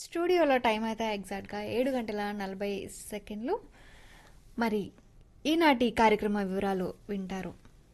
స్టూడియోలో టైం అయితే ఎగ్జాక్ట్గా ఏడు గంటల నలభై సెకండ్లు మరి ఈనాటి కార్యక్రమ వివరాలు వింటారు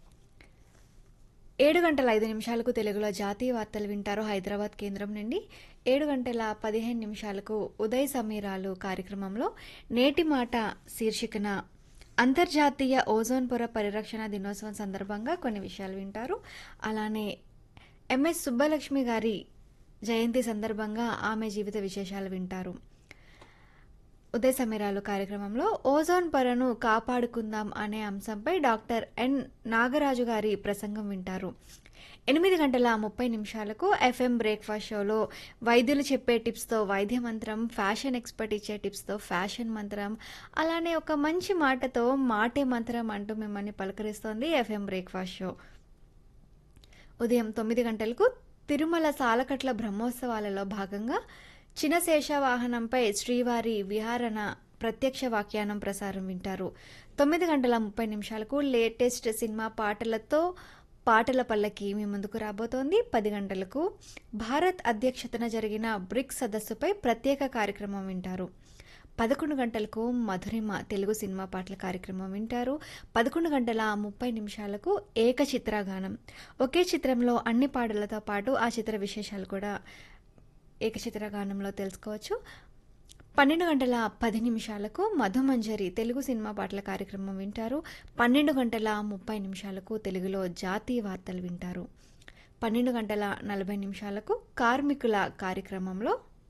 ఏడు గంటల ఐదు నిమిషాలకు తెలుగులో జాతీయ వార్తలు వింటారు హైదరాబాద్ కేంద్రం నుండి ఏడు గంటల పదిహేను నిమిషాలకు ఉదయ్ సమీరాలు కార్యక్రమంలో నేటి మాట శీర్షికన అంతర్జాతీయ ఓజోన్ పొర పరిరక్షణ దినోత్సవం సందర్భంగా కొన్ని విషయాలు వింటారు అలానే ఎంఎస్ సుబ్బలక్ష్మి గారి జయంతి సందర్భంగా ఆమె జీవిత విశేషాలు వింటారు ఉదయ సమీరాలు కార్యక్రమంలో ఓజోన్ పొరను కాపాడుకుందాం అనే అంశంపై డాక్టర్ ఎన్ నాగరాజు గారి ప్రసంగం వింటారు ఎనిమిది గంటల ముప్పై నిమిషాలకు ఎఫ్ఎం బ్రేక్ఫాస్ట్ షోలో వైద్యులు చెప్పే టిప్స్తో వైద్య మంత్రం ఫ్యాషన్ ఎక్స్పర్ట్ ఇచ్చే టిప్స్తో ఫ్యాషన్ మంత్రం అలానే ఒక మంచి మాటతో మాటే మంత్రం అంటూ మిమ్మల్ని పలకరిస్తోంది ఎఫ్ఎం బ్రేక్ఫాస్ట్ షో ఉదయం తొమ్మిది గంటలకు తిరుమల సాలకట్ల బ్రహ్మోత్సవాలలో భాగంగా చినశేష వాహనంపై శ్రీవారి విహారణ ప్రత్యక్ష వ్యాఖ్యానం ప్రసారం వింటారు తొమ్మిది గంటల ముప్పై నిమిషాలకు లేటెస్ట్ సినిమా పాటలతో పాటల పల్లకి మీ ముందుకు రాబోతోంది పది గంటలకు భారత్ అధ్యక్షతన జరిగిన బ్రిక్స్ సదస్సుపై ప్రత్యేక కార్యక్రమం వింటారు పదకొండు గంటలకు మధురిమ తెలుగు సినిమా పాటల కార్యక్రమం వింటారు పదకొండు గంటల ముప్పై నిమిషాలకు ఏక చిత్రగానం ఒకే చిత్రంలో అన్ని పాటలతో పాటు ఆ చిత్ర విశేషాలు కూడా ఏకచిత్రగానంలో తెలుసుకోవచ్చు పన్నెండు గంటల పది నిమిషాలకు మధుమంజరి తెలుగు సినిమా పాటల కార్యక్రమం వింటారు పన్నెండు గంటల ముప్పై నిమిషాలకు తెలుగులో జాతీయ వార్తలు వింటారు పన్నెండు గంటల నలభై నిమిషాలకు కార్మికుల కార్యక్రమంలో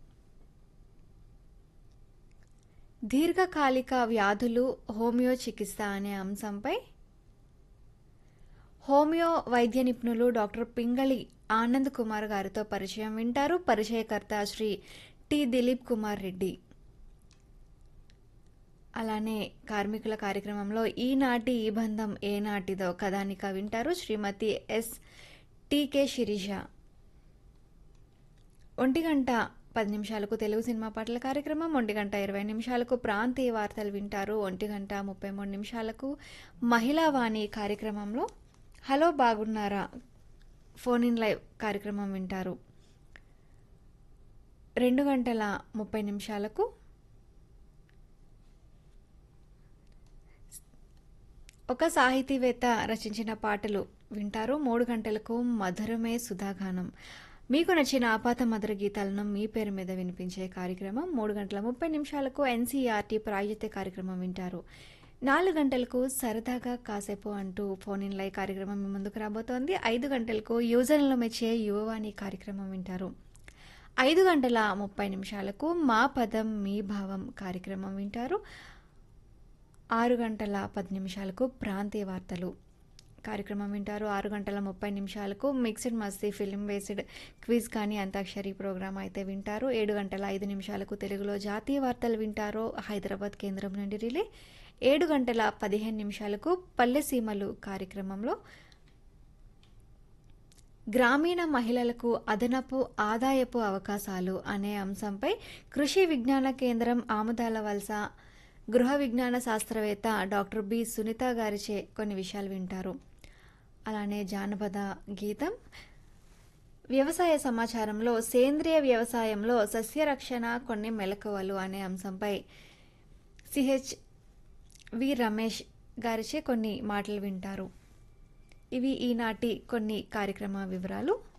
దీర్ఘకాలిక వ్యాధులు హోమియో చికిత్స అనే అంశంపై హోమియో వైద్య నిపుణులు డాక్టర్ పింగళి ఆనంద్ కుమార్ గారితో పరిచయం వింటారు పరిచయకర్త శ్రీ టి దిలీప్ కుమార్ రెడ్డి అలానే కార్మికుల కార్యక్రమంలో ఈనాటి ఈ బంధం ఏనాటిదో కథానిక వింటారు శ్రీమతి ఎస్ టీకే శిరీష ఒంటి గంట పది నిమిషాలకు తెలుగు సినిమా పాటల కార్యక్రమం ఒంటి గంట ఇరవై నిమిషాలకు ప్రాంతీయ వార్తలు వింటారు ఒంటి గంట ముప్పై మూడు నిమిషాలకు మహిళా వాణి కార్యక్రమంలో హలో బాగున్నారా ఫోన్ ఇన్ లైవ్ కార్యక్రమం వింటారు రెండు గంటల ముప్పై నిమిషాలకు ఒక సాహితీవేత్త రచించిన పాటలు వింటారు మూడు గంటలకు మధురమే సుధాగానం మీకు నచ్చిన ఆపాత మధుర గీతాలను మీ పేరు మీద వినిపించే కార్యక్రమం మూడు గంటల ముప్పై నిమిషాలకు ఎన్సీఆర్టీ ప్రాయోజిత కార్యక్రమం వింటారు నాలుగు గంటలకు సరదాగా కాసేపు అంటూ ఫోన్ ఇన్ లైవ్ కార్యక్రమం మీ ముందుకు రాబోతోంది ఐదు గంటలకు యువజనులు మెచ్చే యువవాణి కార్యక్రమం వింటారు ఐదు గంటల ముప్పై నిమిషాలకు మా పదం మీ భావం కార్యక్రమం వింటారు ఆరు గంటల పది నిమిషాలకు ప్రాంతీయ వార్తలు కార్యక్రమం వింటారు ఆరు గంటల ముప్పై నిమిషాలకు మిక్స్డ్ మస్తీ ఫిలిం బేస్డ్ క్విజ్ కానీ అంతాక్షరి ప్రోగ్రామ్ అయితే వింటారు ఏడు గంటల ఐదు నిమిషాలకు తెలుగులో జాతీయ వార్తలు వింటారు హైదరాబాద్ కేంద్రం నుండి రిలే ఏడు గంటల పదిహేను నిమిషాలకు పల్లె సీమలు కార్యక్రమంలో గ్రామీణ మహిళలకు అదనపు ఆదాయపు అవకాశాలు అనే అంశంపై కృషి విజ్ఞాన కేంద్రం ఆముదాల వలస గృహ విజ్ఞాన శాస్త్రవేత్త డాక్టర్ బి సునీత గారిచే కొన్ని విషయాలు వింటారు అలానే జానపద గీతం వ్యవసాయ సమాచారంలో సేంద్రియ వ్యవసాయంలో సస్యరక్షణ కొన్ని మెలకువలు అనే అంశంపై సిహెచ్ వి రమేష్ గారిచే కొన్ని మాటలు వింటారు ఇవి ఈనాటి కొన్ని కార్యక్రమ వివరాలు